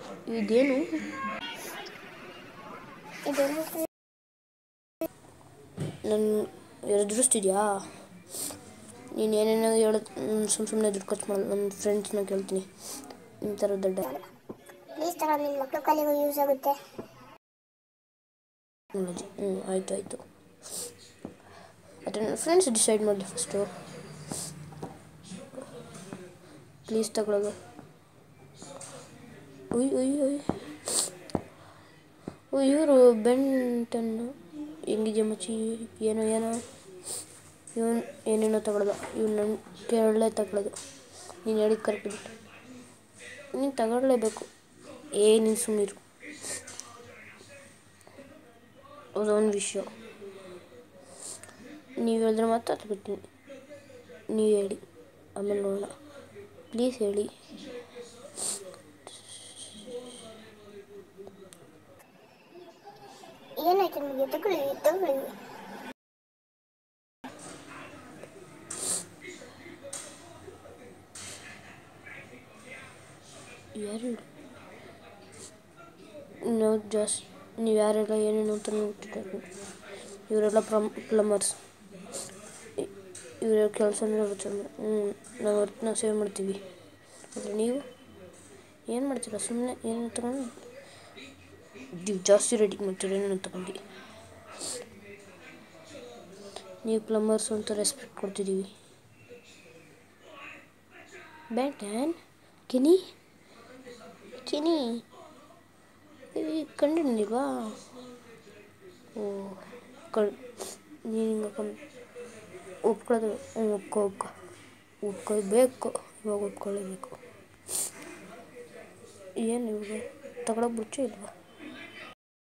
ಇದೇನು ಇದೇನು ನನ್ನ ಎದುರಿಸ್ತಿದ್ಯಾ ನೀನು ಏನೇನೋ ಹೇಳ ಸುಮ್ಮ ಸುಮ್ಮನೆ ದುಡ್ಡು ಖರ್ಚು ಮಾಡಲ್ಲ ನನ್ನ ಫ್ರೆಂಡ್ಸ್ನ ಕೇಳ್ತೀನಿ ಈ ಥರ ದೊಡ್ಡ ಪ್ಲೀಸ್ ತಗೊಂಡು ನಿನ್ನ ಮಕ್ಳ ಕಾಲಿಗೂ ಯೂಸ್ ಆಗುತ್ತೆ ಟೆಕ್ನಾಲಜಿ ಹ್ಞೂ ಆಯಿತು ಆಯಿತು ಮತ್ತು ನನ್ನ ಫ್ರೆಂಡ್ಸ್ ಡಿಸೈಡ್ ಮಾಡಲಿ ಫಸ್ಟು ಪ್ಲೀಸ್ ತಗೊಳ್ಳೋದು ಉಯ್ ಉಯ್ ಉಯ್ ಓ ಇವರು ಬೆಂಟನ್ನು ಹೆಂಗಿದೆಯಾ ಮಚ್ಚಿ ಏನೋ ಏನೋ ಇವನು ಏನೇನೋ ತಗೊಳ್ಳೋದು ಇವ್ನು ನನ್ನ ಕೇಳಲೇ ತಗೊಳ್ಳೋದು ನೀನು ಹೇಳಿದ ಕರೆಕ್ಟ್ ಬಿಟ್ಟು ನೀನು ತಗೊಳ್ಳೇಬೇಕು ಏ ನೀನು ಸುಮ್ಮನಿರು ಅದೊಂದು ವಿಷಯ ನೀವು ಹೇಳಿದ್ರೆ ಮಾತ್ರ ತಗೋತೀನಿ ನೀವು ಹೇಳಿ ಆಮೇಲೆ ನೋಡೋಣ ಪ್ಲೀಸ್ ಹೇಳಿ ಏನಾಯ್ತು ನಿಮಗೆ ತಗೊಳ್ಳಿ ತಗೊಳ್ಳಿ ಯಾರು ನಾವು ಜಾಸ್ತಿ ನೀವು ಯಾರೆಲ್ಲ ಏನೇನು ಅಂತ ನೋಡ್ತಿದ್ದಾರೆ ಇವರೆಲ್ಲ ಪ್ರಮ್ ಪ್ಲಂಬರ್ಸ್ ಇವರ ಕೆಲಸ ಹ್ಞೂ ನಾವು ಹೊರತನ್ನ ಸೇವ್ ಮಾಡ್ತೀವಿ ಆದರೆ ನೀವು ಏನು ಮಾಡ್ತೀರಾ ಸುಮ್ಮನೆ ಏನು ತಗೊಂಡು ನೀವು ಜಾಸ್ತಿ ರೇಟಿಂಗ್ ಮಾಡ್ತೀರ ಏನೇನು ತಗೊಂಡು ನೀವು ಪ್ಲಂಬರ್ಸ್ ಅಂತ ರೆಸ್ಪೆಕ್ಟ್ ಕೊಡ್ತಿದ್ದೀವಿ ಬ್ಯಾಟನ್ ಕೆನಿ ಕೆನಿ ಕಂಡಿಲ್ವಾ ಓ ಕಳ್ ನೀನು ಹಿಂಗೆ ಕಣ್ ಒಪ್ಕೊಳ್ಳೋದು ಹ್ಞೂ ಒಪ್ಕೊ ಒಪ್ಕೊ ಒಪ್ಕೊಳ್ಬೇಕು ಇವಾಗ ಒಪ್ಕೊಳ್ಳೇಬೇಕು ಏನು ಇವಾಗ ತಗೊಳಕ್ಕೆ ಬಿಡ್ಚೇ ಇಲ್ವಾ